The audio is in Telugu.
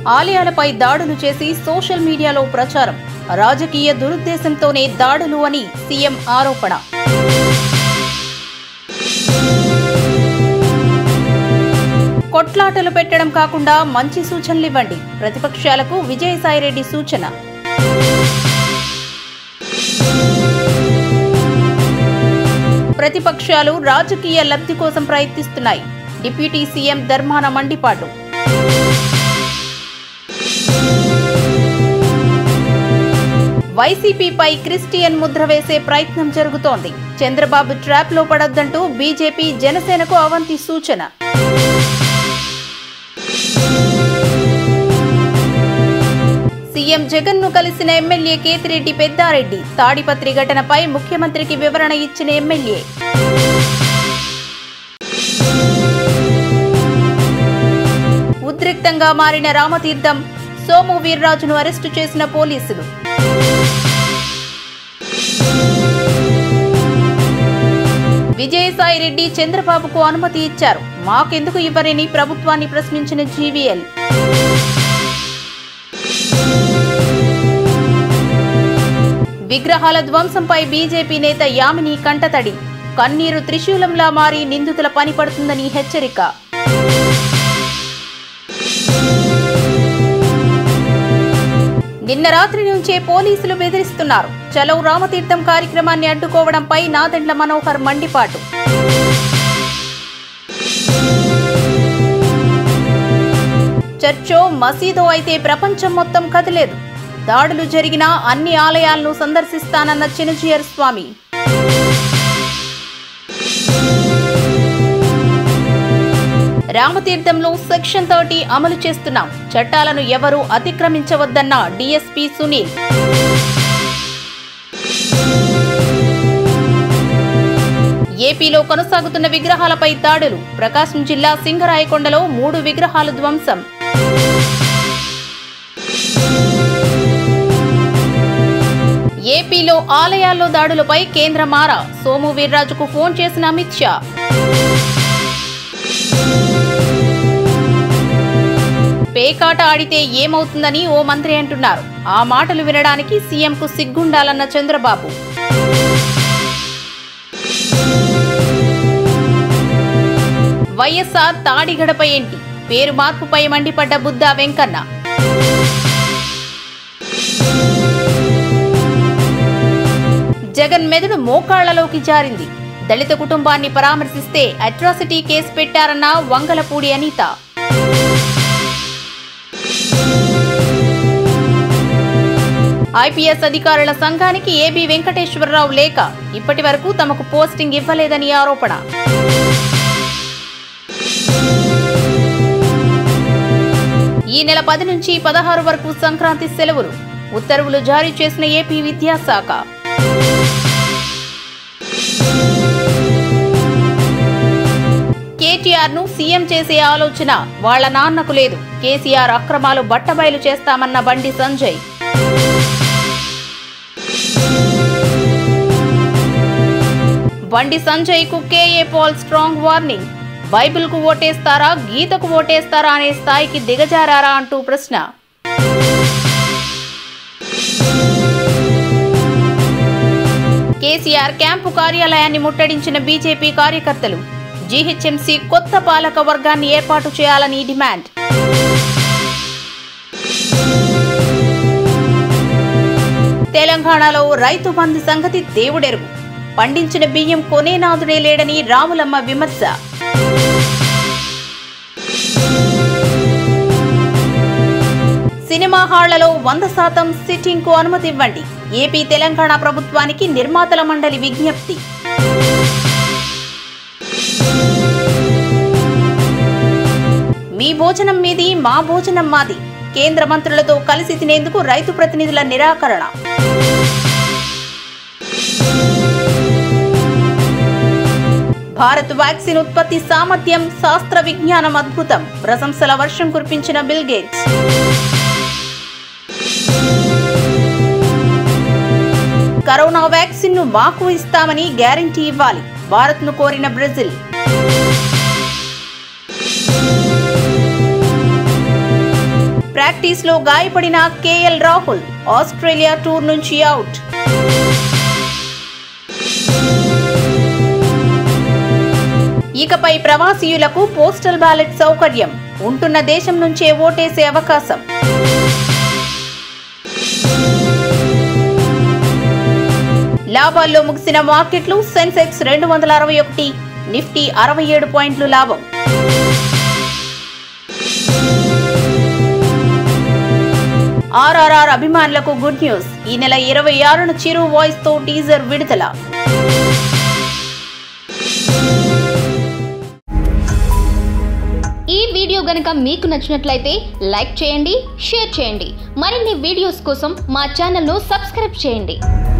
ఆలయాలపై దాడులు చేసి సోషల్ మీడియాలో ప్రచారం రాజకీయ దురుద్దేశంతోనే దాడులు అని సీఎం ఆరోపణ కొట్లాటలు పెట్టడం కాకుండా మంచి సూచనలు ఇవ్వండి ప్రతిపక్షాలకు విజయసాయిరెడ్డి సూచన ప్రతిపక్షాలు రాజకీయ లబ్ధి కోసం ప్రయత్నిస్తున్నాయి డిప్యూటీ సీఎం ధర్మాన మండిపాటు వైసీపీపై క్రిస్టియన్ ముద్ర వేసే ప్రయత్నం జరుగుతోంది చంద్రబాబు ట్రాప్ లో పడొద్దంటూ బీజేపీ జనసేనకు అవంతి సూచన సీఎం జగన్ ను కలిసిన ఎమ్మెల్యే కేతిరెడ్డి పెద్దారెడ్డి తాడిపత్రి ఘటనపై ముఖ్యమంత్రికి వివరణ ఇచ్చిన ఎమ్మెల్యే ఉద్రిక్తంగా మారిన రామతీర్థం సోము వీర్రాజును అరెస్టు చేసిన పోలీసులు విజయసాయి రెడ్డి చంద్రబాబుకు అనుమతి ఇచ్చారు మాకెందుకు ఇవ్వరని ప్రభుత్వాన్ని ప్రశ్నించిన జీవీఎల్ విగ్రహాల ధ్వంసంపై బీజేపీ నేత యామిని కంటతడి కన్నీరు త్రిశూలంలా మారి నిందితుల పని పడుతుందని హెచ్చరిక నిన్న రాత్రి నుంచే పోలీసులు బెదిరిస్తున్నారు చలో రామతీర్థం కార్యక్రమాన్ని అడ్డుకోవడంపై నాదెండ్ల మనోహర్ మండిపాటు చర్చో మసీదో అయితే ప్రపంచం మొత్తం కదిలేదు దాడులు జరిగినా అన్ని ఆలయాలను సందర్శిస్తానన్న చినజీయర్ స్వామి రామతీర్థంలో సెక్షన్ థర్టీ అమలు చేస్తున్నాం చట్టాలను ఎవరూ అతిక్రమించవద్దన్న డీఎస్పీ సునీల్ ఏపీలో కొనసాగుతున్న విగ్రహాలపై దాడులు ప్రకాశం జిల్లా సింగరాయకొండలో మూడు విగ్రహాలు ధ్వంసం ఏపీలో ఆలయాల్లో దాడులపై కేంద్ర మారా సోము వీర్రాజుకు ఫోన్ చేసిన అమిత్ షా పేకాట ఆడితే ఏమవుతుందని ఓ మంత్రి అంటున్నారు ఆ మాటలు వినడానికి సీఎంకు సిగ్గుండాలన్న చంద్రబాబు వైఎస్ఆర్ తాడిగడపై ఏంటి పేరు మార్పుపై మండిపడ్డ బుద్ధా వెంకన్న జగన్ మెదడు మోకాళ్లలోకి జారింది దళిత కుటుంబాన్ని పరామర్శిస్తే అట్రాసిటీ కేసు పెట్టారన్న వంగలపూడి అనిత ఐపీఎస్ అధికారుల సంఘానికి ఏబీ వెంకటేశ్వరరావు లేక ఇప్పటి వరకు తమకు పోస్టింగ్ ఇవ్వలేదని ఆరోపణ ఈ నెల పది నుంచి పదహారు వరకు సంక్రాంతి సెలవులు ఉత్తర్వులు జారీ చేసిన ఏపీ విద్యాశాఖ కేటీఆర్ ను సీఎం చేసే ఆలోచన వాళ్ల నాన్నకు లేదు కేసీఆర్ అక్రమాలు బట్టబయలు చేస్తామన్న బండి సంజయ్ బండి సంజయ్ కు KA Paul strong warning Bible కు ఓటేస్తారా గీతకు ఓటేస్తారా అనే స్థాయికి దిగజారారా అంటూ ప్రశ్న కేసీఆర్ క్యాంపు కార్యాలయాన్ని ముట్టడించిన బీజేపీ కార్యకర్తలు జీహెచ్ఎంసీ కొత్త పాలక వర్గాన్ని ఏర్పాటు చేయాలని డిమాండ్ తెలంగాణలో రైతు బంధు సంగతి దేవుడెరుగు పండించిన బియ్యం కొనేనాథుడే లేడని రాములమ్మ విమర్శ సినిమా హాళ్లలో వంద శాతం సిట్టింగ్ కు అనుమతి ఇవ్వండి ఏపీ తెలంగాణ ప్రభుత్వానికి నిర్మాతల మండలి విజ్ఞప్తి మీ భోజనం మీది మా భోజనం మాది కేంద్ర మంత్రులతో కలిసి తినేందుకు రైతు ప్రతినిధుల నిరాకరణ భారత్ వ్యాక్సిన్ ఉత్పత్తి సామర్థ్యం శాస్త్ర విజ్ఞానం అద్భుతం ప్రశంసల వర్షం కురిపించిన బిల్ గేట్స్ కరోనా వ్యాక్సిన్ ను మాకు ఇస్తామని గ్యారంటీ ఇవ్వాలి భారత్ ను కోరిన బ్రెజిల్ ప్రాక్టీస్ ప్రాక్టీస్ లో గాయపడిన కేఎల్ రాహుల్ ఆస్ట్రేలియా టూర్ నుంచి అవుట్ ఇకపై ప్రవాసీయులకు పోస్టల్ బ్యాలెట్ సౌకర్యం ఉంటున్న దేశం నుంచే ఓటేసే అవకాశం లాభాల్లో ముగిసిన మార్కెట్లు సెన్సెక్స్ రెండు వందల అరవై ఒకటి నిఫ్టీ అరవై ఏడు పాయింట్లు లాభం ఆర్ఆర్ఆర్ అభిమానులకు గుడ్ న్యూస్ ఈ నెల ఇరవై ఆరున చిరు వాయిస్ తో టీజర్ విడుదల ఈ వీడియో గనుక మీకు నచ్చినట్లయితే లైక్ చేయండి షేర్ చేయండి మరిన్ని వీడియోస్ కోసం మా ఛానల్ను సబ్స్క్రైబ్ చేయండి